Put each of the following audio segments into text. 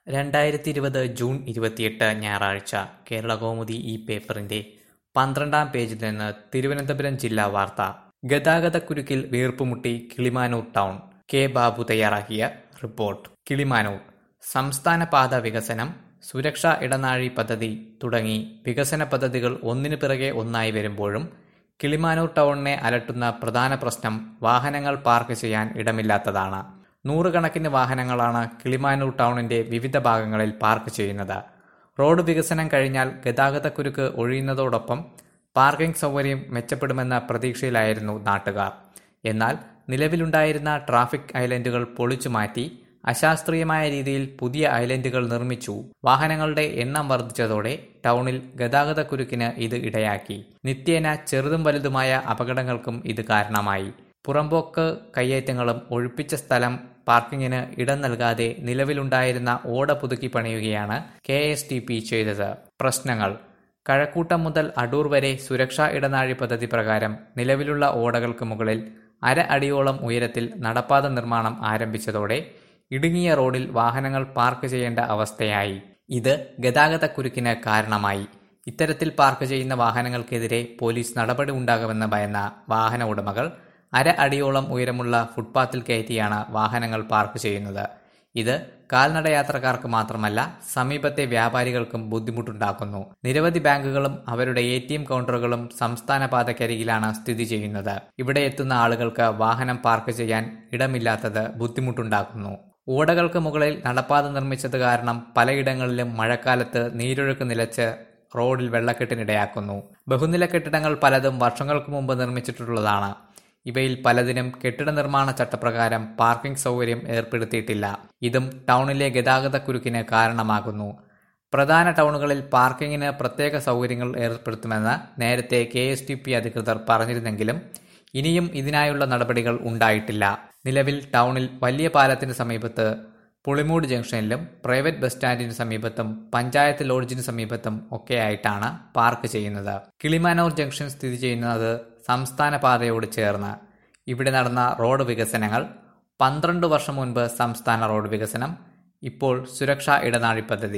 രണ്ടായിരത്തി ഇരുപത് ജൂൺ ഇരുപത്തിയെട്ട് ഞായറാഴ്ച കേരളകൗമുദി ഈ പേപ്പറിന്റെ പന്ത്രണ്ടാം പേജിൽ നിന്ന് തിരുവനന്തപുരം ജില്ലാ വാർത്ത ഗതാഗതക്കുരുക്കിൽ വീർപ്പുമുട്ടി കിളിമാനൂർ ടൗൺ കെ ബാബു തയ്യാറാക്കിയ റിപ്പോർട്ട് കിളിമാനൂർ സംസ്ഥാന പാത വികസനം സുരക്ഷാ ഇടനാഴി പദ്ധതി തുടങ്ങി വികസന പദ്ധതികൾ ഒന്നിനു പിറകെ ഒന്നായി വരുമ്പോഴും കിളിമാനൂർ ടൗണിനെ അലട്ടുന്ന പ്രധാന പ്രശ്നം വാഹനങ്ങൾ പാർക്ക് ചെയ്യാൻ ഇടമില്ലാത്തതാണ് നൂറുകണക്കിന് വാഹനങ്ങളാണ് കിളിമാനൂർ ടൗണിന്റെ വിവിധ ഭാഗങ്ങളിൽ പാർക്ക് ചെയ്യുന്നത് റോഡ് വികസനം കഴിഞ്ഞാൽ ഗതാഗതക്കുരുക്ക് ഒഴിയുന്നതോടൊപ്പം പാർക്കിംഗ് സൗകര്യം മെച്ചപ്പെടുമെന്ന പ്രതീക്ഷയിലായിരുന്നു നാട്ടുകാർ എന്നാൽ നിലവിലുണ്ടായിരുന്ന ട്രാഫിക് ഐലൻഡുകൾ പൊളിച്ചു മാറ്റി അശാസ്ത്രീയമായ രീതിയിൽ പുതിയ ഐലൻഡുകൾ നിർമ്മിച്ചു വാഹനങ്ങളുടെ എണ്ണം വർദ്ധിച്ചതോടെ ടൗണിൽ ഗതാഗതക്കുരുക്കിന് ഇത് ഇടയാക്കി നിത്യേന ചെറുതും വലുതുമായ അപകടങ്ങൾക്കും ഇത് കാരണമായി പുറമ്പോക്ക് കയ്യേറ്റങ്ങളും ഒഴിപ്പിച്ച സ്ഥലം പാർക്കിങ്ങിന് ഇടം നൽകാതെ നിലവിലുണ്ടായിരുന്ന ഓട പുതുക്കി പണിയുകയാണ് കെ എസ് ടി പി ചെയ്തത് പ്രശ്നങ്ങൾ കഴക്കൂട്ടം മുതൽ അടൂർ വരെ സുരക്ഷാ ഇടനാഴി പദ്ധതി പ്രകാരം നിലവിലുള്ള ഓടകൾക്ക് മുകളിൽ അര അടിയോളം ഉയരത്തിൽ നടപ്പാത നിർമ്മാണം ആരംഭിച്ചതോടെ ഇടുങ്ങിയ റോഡിൽ വാഹനങ്ങൾ പാർക്ക് ചെയ്യേണ്ട അവസ്ഥയായി ഇത് ഗതാഗതക്കുരുക്കിന് കാരണമായി ഇത്തരത്തിൽ പാർക്ക് ചെയ്യുന്ന വാഹനങ്ങൾക്കെതിരെ പോലീസ് നടപടി ഉണ്ടാകുമെന്ന് ഭയന്ന വാഹന ഉടമകൾ അര അടിയോളം ഉയരമുള്ള ഫുട്പാത്തിൽ കയറ്റിയാണ് വാഹനങ്ങൾ പാർക്ക് ചെയ്യുന്നത് ഇത് കാൽനടയാത്രക്കാർക്ക് മാത്രമല്ല സമീപത്തെ വ്യാപാരികൾക്കും ബുദ്ധിമുട്ടുണ്ടാക്കുന്നു നിരവധി ബാങ്കുകളും അവരുടെ എ ടി എം കൗണ്ടറുകളും സംസ്ഥാന പാതക്കരികിലാണ് സ്ഥിതി ചെയ്യുന്നത് ഇവിടെ എത്തുന്ന ആളുകൾക്ക് വാഹനം പാർക്ക് ചെയ്യാൻ ഇടമില്ലാത്തത് ബുദ്ധിമുട്ടുണ്ടാക്കുന്നു ഓടകൾക്ക് മുകളിൽ നടപ്പാത നിർമ്മിച്ചത് കാരണം പലയിടങ്ങളിലും മഴക്കാലത്ത് നീരൊഴുക്ക് നിലച്ച് റോഡിൽ വെള്ളക്കെട്ടിനിടയാക്കുന്നു ബഹുനില കെട്ടിടങ്ങൾ പലതും വർഷങ്ങൾക്ക് മുമ്പ് നിർമ്മിച്ചിട്ടുള്ളതാണ് ഇവയിൽ പലതിനും കെട്ടിട നിർമ്മാണ ചട്ടപ്രകാരം പാർക്കിംഗ് സൗകര്യം ഏർപ്പെടുത്തിയിട്ടില്ല ഇതും ടൗണിലെ ഗതാഗതക്കുരുക്കിന് കാരണമാകുന്നു പ്രധാന ടൗണുകളിൽ പാർക്കിങ്ങിന് പ്രത്യേക സൗകര്യങ്ങൾ ഏർപ്പെടുത്തുമെന്ന് നേരത്തെ കെ എസ് ടി പി അധികൃതർ പറഞ്ഞിരുന്നെങ്കിലും ഇനിയും ഇതിനായുള്ള നടപടികൾ ഉണ്ടായിട്ടില്ല നിലവിൽ ടൗണിൽ വലിയ പാലത്തിന് സമീപത്ത് പുളിമൂട് ജംഗ്ഷനിലും പ്രൈവറ്റ് ബസ് സ്റ്റാൻഡിന് സമീപത്തും പഞ്ചായത്ത് ലോഡ്ജിന് സമീപത്തും ഒക്കെയായിട്ടാണ് പാർക്ക് ചെയ്യുന്നത് കിളിമാനൂർ ജംഗ്ഷൻ സ്ഥിതി ചെയ്യുന്നത് സംസ്ഥാന പാതയോട് ചേർന്ന് ഇവിടെ നടന്ന റോഡ് വികസനങ്ങൾ പന്ത്രണ്ട് വർഷം മുൻപ് സംസ്ഥാന റോഡ് വികസനം ഇപ്പോൾ സുരക്ഷാ ഇടനാഴി പദ്ധതി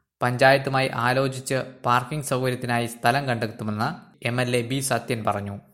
പഞ്ചായത്തുമായി ആലോചിച്ച് പാർക്കിംഗ് സൗകര്യത്തിനായി സ്ഥലം കണ്ടെത്തുമെന്ന് M L A B Sathyan പറഞ്ഞു